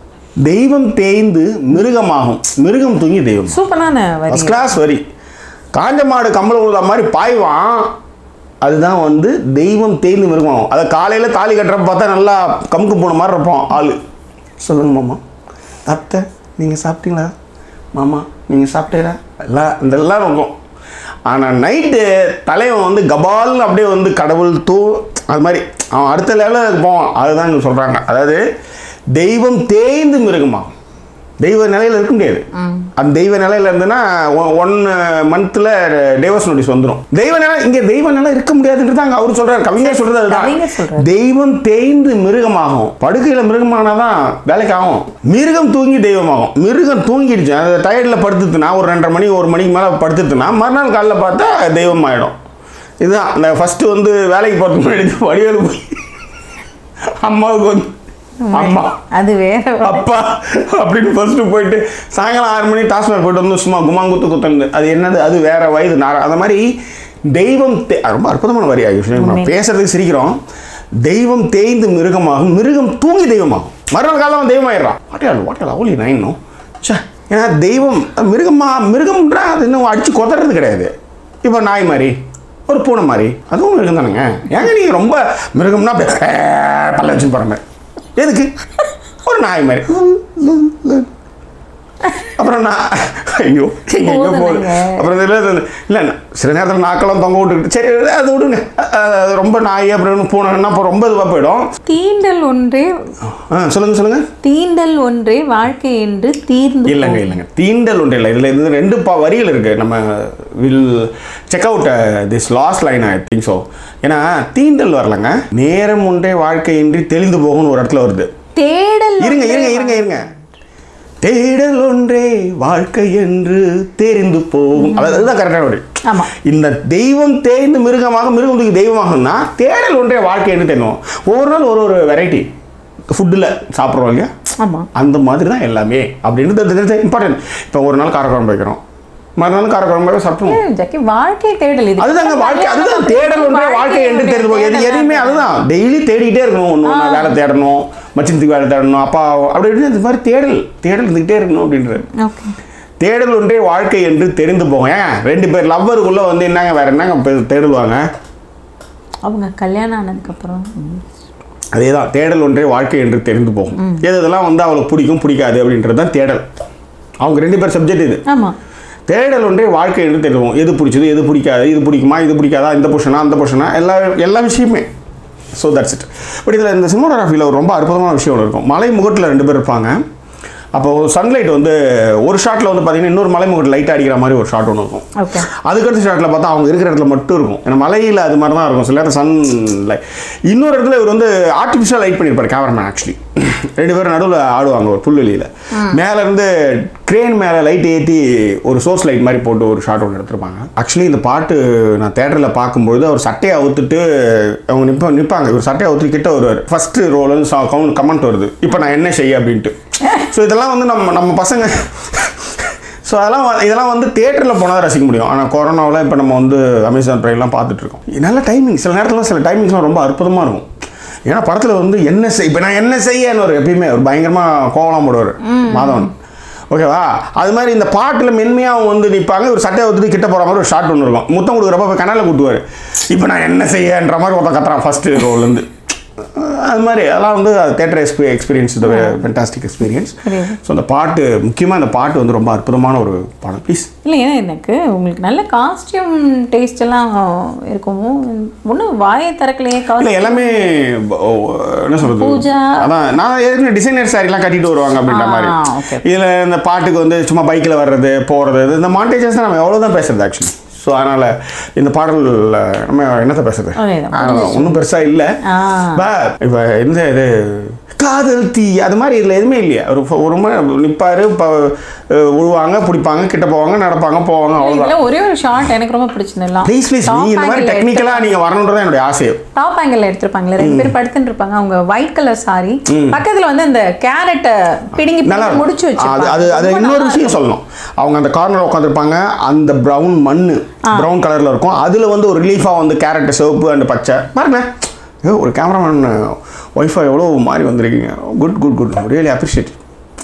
Speaker 1: தெய்வம் தேய்ந்து மிருகமாகும் மிருகம் தூங்கி தெய்வம்
Speaker 2: சூப்பரான வரி
Speaker 1: ஃபஸ்ட் கிளாஸ் வரி காஞ்ச மாடு கம்பளம் உழுத மாதிரி பாய்வான் அதுதான் வந்து தெய்வம் தேய்ந்து மிருகம் அதை காலையில் தாலி கட்டுறப்ப பார்த்தா நல்லா கமுக்கு போன மாதிரி இருப்போம் ஆள் சொல்லுங்க மாமா அத்தை நீங்கள் சாப்பிட்டீங்களா மாமா நீங்கள் சாப்பிட்டீங்களா எல்லாம் இதெல்லாம் இருக்கும் ஆனால் நைட்டு தலைவன் வந்து கபால்னு அப்படியே வந்து கடவுள் தூ அது மாதிரி அவன் அடுத்த லெவலில் போவான் அதுதான் இங்கே சொல்கிறாங்க அதாவது தெய்வம் தேய்ந்து மிருகமா தெய்வ நிலையில் இருக்க முடியாது அந்த தெய்வ நிலையில் இருந்துன்னா ஒன் மந்த்தில் டைவர்ஸ் நோட்டீஸ் வந்துடும் தெய்வ நிலை இங்கே தெய்வ நிலை இருக்க முடியாதுன்றது அங்கே அவர் சொல்கிறார் கவிஞர் சொல்கிறது
Speaker 2: கவிஞர் சொல்றாரு.
Speaker 1: அதுதான் தெய்வம் தேய்ந்து மிருகமாகும் படுக்கையில் மிருகமானால் தான் வேலைக்கு ஆகும் மிருகம் தூங்கி தெய்வமாகும் மிருகம் தூங்கிடுச்சு அது டயர்டில் படுத்துட்டுனா ஒரு ரெண்டரை மணி ஒரு மணிக்கு மேலே படுத்துட்டுனா மறுநாள் காலைல பார்த்தா தெய்வம் ஆகிடும் இதுதான் அந்த ஃபஸ்ட்டு வந்து வேலைக்கு போகிறதுக்கு முன்னாடி வடிவேலு போய் அம்மாவுக்கு வந்து அம்மா
Speaker 2: அது வேற ஒரு-
Speaker 1: அப்பா அப்படின்னு ஃபர்ஸ்ட் போயிட்டு சாயங்காலம் ஆறு மணி டாஸ்மாக் போயிட்டு வந்து சும்மா குமாங்குத்து குத்துனது அது என்னது அது வேற வயது நார அந்த மாதிரி தெய்வம் தே- அது ரொம்ப அற்புதமான வரி ஆக்சுவலி நம்ம பேசுறதுக்கு சிரிக்கிறோம் தெய்வம் தேய்ந்து மிருகமாகும் மிருகம் தூங்கி தெய்வமாகும் மறுநாள் காலம் தெய்வம் ஆயிடுறான் வாட்டியால் வாட்டியால் அவ்வளோ நைனும் சே ஏன்னா தெய்வம் மிருகமா மிருகம்ன்றா அது இன்னும் அடிச்சு கொதறது கிடையாது இப்போ நாய் மாதிரி ஒரு பூனை மாதிரி அதுவும் மிருகம் தானுங்க ஏங்க நீங்கள் ரொம்ப மிருகம்னா அப்படியே பல்ல வச்சு போகிற மாதிரி எதுக்கு ஒரு நாய் மாதிரி அப்புறம் நான் ஐயோ எங்க எங்க போகுது
Speaker 2: போதுங்க.
Speaker 1: அப்புறம் இல்லை இல்லை சில நேரத்தில் நாக்கெல்லாம் தொங்க விட்டுக்கிட்டு சரி அது விடுங்க அது ரொம்ப நாய் அப்புறம் பூனைன்னா அப்போ ரொம்ப இதுவாக போயிடும்
Speaker 2: தீண்டல் ஒன்றே
Speaker 1: ஆ சொல்லுங்க சொல்லுங்க
Speaker 2: தீண்டல் ஒன்றே வாழ்க்கை என்று தீர்ந்து
Speaker 1: இல்லைங்க இல்லைங்க தீண்டல் ஒன்று இல்லை இதில் இருந்து ரெண்டு பா வரிகள் இருக்குது நம்ம will check out this last line I think so ஏன்னா தீண்டல் வரலங்க நேரம் ஒன்றே வாழ்க்கையின்றி தெளிந்து போகும்னு ஒரு இடத்துல வருது
Speaker 2: தேடல்
Speaker 1: இருங்க
Speaker 2: ஒன்றே
Speaker 1: இருங்க இருங்க இருங்க தேடல் ஒன்றே வாழ்க்கை என்று தெரிந்து போகும் அதாவது அதுதான் கரெக்டான வரி
Speaker 2: ஆமா
Speaker 1: இந்த தெய்வம் தேய்ந்து மிருகமாக மிருகம் தூக்கி தெய்வமாகும்னா தேடல் ஒன்றே வாழ்க்கை என்று தெரியும் ஒவ்வொரு நாள் ஒரு ஒரு வெரைட்டி ஃபுட்டில் சாப்பிட்றோம் இல்லையா
Speaker 2: ஆமா
Speaker 1: அந்த மாதிரி தான் எல்லாமே அப்படின்றது இம்பார்ட்டன்ட் இப்போ ஒரு நாள் காரக்குழம்பு வைக்கிறோம் மறுநாள் காரக்குழம்பு சாப்பிடுவோம்
Speaker 2: ஏன் ஜக்கி வாழ்க்கை தேடல் இது
Speaker 1: அதுதாங்க வாழ்க்கை அதுதான் தேடல் ஒன்றே வாழ்க்கை என்று தெரிந்து போகும் எது எதுவுமே அதுதான் டெய்லி தேடிக்கிட்டே இருக்கணும் ஒன்று ஒன்று வேலை தேடணும் மச்சினத்துக்கு வேலை தேடணும் அப்பா அப்படி இப்படின்னு இந்த மாதிரி தேடல் தேடல் இருந்துக்கிட்டே இருக்கணும் அப்படின்றது
Speaker 2: ஓகே
Speaker 1: தேடல் ஒன்றே வாழ்க்கை என்று தெரிந்து போகும் ஏன் ரெண்டு பேர் லவ்வருக்குள்ளே வந்து என்னங்க வேற என்னங்க இப்ப தேடுவாங்க
Speaker 2: அவங்க கல்யாணம் ஆனதுக்கு அப்புறம்
Speaker 1: அதே தான் தேடல் ஒன்றே வாழ்க்கை என்று தெரிந்து போகும் எது இதெல்லாம் வந்து அவளுக்கு பிடிக்கும் பிடிக்காது அப்படின்றது தான் தேடல் அவங்க ரெண்டு பேர் சப்ஜெக்ட் இது
Speaker 2: ஆமா
Speaker 1: தேடல் ஒன்றே வாழ்க்கை என்று தெரியும் எது பிடிச்சது எது பிடிக்காது இது பிடிக்குமா இது பிடிக்காதா இந்த பொஷனா அந்த பொஷனா எல்லா எல்லா விஷயமே ஸோ தட்ஸ் இட் பட் இதில் இந்த சினிமோகிராஃபியில் ஒரு ரொம்ப அற்புதமான விஷயம் ஒன்று இருக்கும் மலை முகட்டில் ரெண்டு பேர் இருப்பாங்க அப்போ சன்லைட் வந்து ஒரு ஷாட்டில் வந்து பார்த்தீங்கன்னா இன்னொரு மலை முகட்டு லைட் அடிக்கிற மாதிரி ஒரு ஷாட் ஒன்று இருக்கும்
Speaker 2: ஓகே
Speaker 1: அதுக்கடுத்த ஷாட்டில் பார்த்தா அவங்க இருக்கிற இடத்துல மட்டும் இருக்கும் ஏன்னா மலையில் அது மாதிரி தான் இருக்கும் சில நேரம் சன் லைட் இன்னொரு இடத்துல இவர் வந்து ஆர்டிஃபிஷியல் லைட் பண்ணியிருப்பார் கேமராமேன் ஆக்சுவலி ரெண்டு பேரும் நடுவில் ஆடுவாங்க ஒரு புல்வெளியில் மேலே இருந்து கிரேன் மேலே லைட் ஏற்றி ஒரு சோர்ஸ் லைட் மாதிரி போட்டு ஒரு ஷாட் ஒன்று எடுத்திருப்பாங்க ஆக்சுவலி இந்த பாட்டு நான் தேட்டரில் பார்க்கும்பொழுது அவர் சட்டையை அவுத்துட்டு அவங்க நிப்ப நிற்பாங்க இவர் சட்டையை அவுத்துட்டு கிட்ட வருவார் ஃபஸ்ட்டு ரோல் கமெண்ட் வருது இப்போ நான் என்ன செய்ய அப்படின்ட்டு ஸோ இதெல்லாம் வந்து நம்ம நம்ம பசங்க ஸோ அதெல்லாம் வ- இதெல்லாம் வந்து தேட்டரில் போனால் ரசிக்க முடியும் ஆனால் கொரோனாவில் இப்போ நம்ம வந்து அமேசான் ப்ரைம்லாம் பார்த்துட்ருக்கோம் நல்ல டைமிங் சில நேரத்தில் சில டைமிங்ஸ்லாம் ரொம்ப அற்புதமாக இருக்கும் ஏன்னா படத்தில் வந்து என்ன செய் இப்போ நான் என்ன செய்யன்னு ஒரு எப்பயுமே ஒரு பயங்கரமாக கோவலாம் போடுவார் மாதவன் ஓகேவா அது மாதிரி இந்த பாட்டில் மென்மையாக அவங்க வந்து நிற்பாங்க ஒரு சட்டையை ஒத்துட்டு கிட்ட போகிற மாதிரி ஒரு ஷாட் ஒன்று இருக்கும் முத்தம் கொடுக்குறப்ப போய் கனால கூட்டுவார் இப்போ நான் என்ன செய்யன்ற மாதிரி ஒருத்தன் கத்துறான் ஃபஸ்ட்டு ரோல்லேருந்து அது மாதிரி அதெல்லாம் வந்து தேட்டர் எக்ஸ்பீ எக்ஸ்பீரியன்ஸ் இது ஃபென்டாஸ்டிக் எக்ஸ்பீரியன்ஸ்
Speaker 2: புரியுது.
Speaker 1: ஸோ அந்த பாட்டு முக்கியமாக அந்த பாட்டு வந்து ரொம்ப அற்புதமான ஒரு பாடம் ப்ளீஸ்
Speaker 2: இல்லை ஏன்னா எனக்கு உங்களுக்கு நல்ல காஸ்டியூம் டேஸ்ட் எல்லாம் இருக்குமோ ஒன்றும் வாயை திறக்கலையே
Speaker 1: இல்லை
Speaker 2: காஸ்டியூம்
Speaker 1: எல்லாமே ப- ஓ, என்ன சொல்கிறது
Speaker 2: பூஜா.
Speaker 1: அதான் நான் ஏற்கனவே டிசைனர் சாரிலாம் கட்டிட்டு வருவாங்க அப்படின்ற
Speaker 2: ஆ,
Speaker 1: மாதிரி
Speaker 2: okay.
Speaker 1: இதில் இந்த பாட்டுக்கு வந்து சும்மா பைக்கில் வர்றது போகிறது இந்த மாண்டேஜஸ் நம்ம எவ்வளோ தான் பேசுறது ஆக்சுவலி ஸோ அதனால் இந்த பாடல் நம்ம என்னத்தை பேசுறது
Speaker 2: அதேதான்,
Speaker 1: ஒன்றும் பெருசாக இல்லை
Speaker 2: ஆ.
Speaker 1: இப்போ இந்த இது காதல் தீ அது மாதிரி இதில் எதுவுமே இல்லையா ஒரு ஒரு மாதிரி நிற்பார் இப்போ உழுவாங்க பிடிப்பாங்க கிட்ட போவாங்க நடப்பாங்க போவாங்க அவ்வளோதான்
Speaker 2: இதில் ஒரே ஒரு ஷார்ட் எனக்கு ரொம்ப பிடிச்சிருந்தலாம்
Speaker 1: ப்ளீஸ் ப்ளீஸ் நீ இந்த மாதிரி டெக்னிக்கலாக நீங்கள் வரணுன்றது என்னுடைய ஆசை
Speaker 2: டாப் ஆங்கிள் எடுத்திருப்பாங்களே ரெண்டு பேர் படுத்துட்டு இருப்பாங்க அவங்க ஒயிட் கலர் சாரி பக்கத்துல வந்து அந்த கேரட்டை பிடுங்கி
Speaker 1: நல்லா
Speaker 2: பிடுங்கி முடிச்சு
Speaker 1: இருக்கும். அது அது அது
Speaker 2: வச்சிருப்பாங்க
Speaker 1: இன்னொரு விஷயம் சொல்லணும் அவங்க அந்த கார்னர் உட்காந்துருப்பாங்க அந்த ப்ரௌன் மண்ணு ப்ரௌன் கலரில் இருக்கும் அதில் வந்து ஒரு ரிலீஃபாக வந்து கேரட் சிவப்பு அண்ட் பச்சை பாருங்க ஐயோ ஒரு கேமராமேன் ஒய்ஃபை எவ்வளோ மாறி வந்திருக்கீங்க good good good really appreciate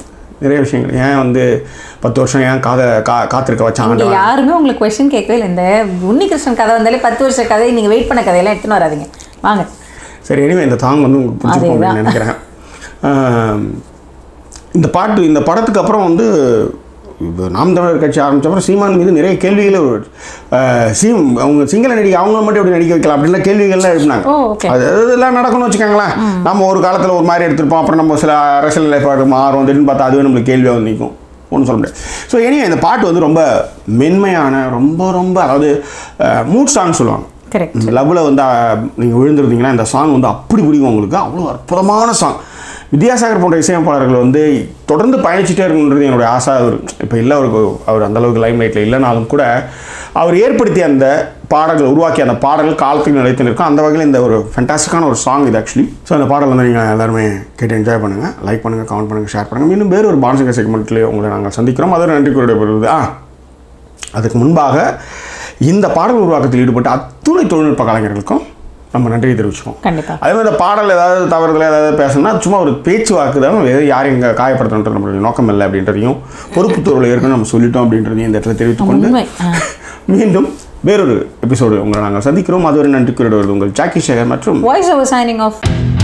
Speaker 1: நிறைய விஷயங்கள் ஏன் வந்து பத்து வருஷம் ஏன் காதை கா காத்திருக்க வச்சான்
Speaker 2: இங்க
Speaker 1: ஆண்டவன்
Speaker 2: யாருமே உங்களுக்கு கொஸ்டின் கேட்கவே இல்லை இந்த உன்னிகிருஷ்ணன் கதை வந்தாலே பத்து வருஷ கதை நீங்க வெயிட் பண்ண கதையெல்லாம் எடுத்துன்னு வராதீங்க வாங்க
Speaker 1: சரி எனிவே இந்த தாங் வந்து உங்களுக்கு பிடிச்சிருக்கும்
Speaker 2: அதேதான்.
Speaker 1: அப்படின்னு நினைக்கிறேன் ஆம், இந்த பாட்டு இந்த படத்துக்கு அப்புறம் வந்து இப்போ நாம் தமிழர் கட்சி ஆரம்பிச்ச அப்புறம் சீமான் மீது நிறைய கேள்விகளை அஹ், சீம் அவங்க சிங்கள நடிகை அவங்க மட்டும் எப்படி நடிக்க வைக்கலாம் அப்படிலாம் கேள்விகள்லாம் எழுப்பினாங்க
Speaker 2: ஓ, okay.
Speaker 1: அது இதெல்லாம் நடக்கணும்னு வச்சுக்கோங்களேன் நம்ம ஒரு காலத்தில் ஒரு மாதிரி எடுத்திருப்போம் அப்புறம் நம்ம சில அரசியல் நிலைப்பாடு மாறும் திடீர்னு பார்த்தா அதுவே நம்மளுக்கு கேள்வியாக வந்து நிற்கும் ஒன்றும் சொல்ல முடியாது ஸோ இனி இந்த பாட்டு வந்து ரொம்ப மென்மையான ரொம்ப ரொம்ப அதாவது மூட் சாங் சொல்லுவாங்க
Speaker 2: கரெக்ட்
Speaker 1: லவ்வில் வந்து நீங்கள் விழுந்திருந்தீங்கன்னா இந்த சாங் வந்து அப்படி பிடிக்கும் உங்களுக்கு அவ்வளோ அற்புதமான சாங் வித்யாசாகர் போன்ற இசையமைப்பாளர்கள் வந்து தொடர்ந்து பயணிச்சுட்டே இருக்கணுன்றது என்னுடைய ஆசை அவர் இப்போ இல்லை அவருக்கு அவர் அந்த அளவுக்கு லைம் லைட்டில் இல்லைனாலும் கூட அவர் ஏற்படுத்திய அந்த பாடல்கள் உருவாக்கிய அந்த பாடல்கள் காலத்துக்கு நிலைத்து நிற்கும் அந்த வகையில் இந்த ஒரு ஃபென்டாஸ்டிக்கான ஒரு சாங் இது ஆக்சுவலி ஸோ அந்த பாடல் வந்து நீங்கள் எல்லாருமே கேட்டு என்ஜாய் பண்ணுங்கள் லைக் பண்ணுங்கள் கமெண்ட் பண்ணுங்கள் ஷேர் பண்ணுங்கள் இன்னும் வேறு ஒரு பான்சிங்க செக்மெண்ட்லேயே உங்களை நாங்கள் சந்திக்கிறோம் அதோட நன்றி கூறப்படுவது ஆ அதுக்கு முன்பாக இந்த பாடல் உருவாக்கத்தில் ஈடுபட்ட அத்துணை தொழில்நுட்ப கலைஞர்களுக்கும் நம்ம நன்றியை தெரிவிச்சுக்கோம்
Speaker 2: கண்டிப்பா
Speaker 1: அதே மாதிரி இந்த பாடல் ஏதாவது தவறுதல ஏதாவது பேசணும்னா சும்மா ஒரு பேச்சுவாக்கு தான் எது யாரையும் இங்கே காயப்படுத்தணுன்ற நம்மளுடைய நோக்கம் இல்லை அப்படின்றதையும் பொறுப்பு தோர்வில் ஏற்கனவே நம்ம சொல்லிட்டோம் அப்படின்றதையும் இந்த இடத்துல தெரிவித்துக் கொண்டு
Speaker 2: உண்மை ஆ.
Speaker 1: மீண்டும் வேறொரு எபிசோடு உங்களை நாங்கள் சந்திக்கிறோம் அதுவரை நன்றி கூறிடுவது உங்கள் ஜாக்கி சேகர் மற்றும்
Speaker 2: வாய்ஸ் ஓவர் சைனிங் ஆஃப்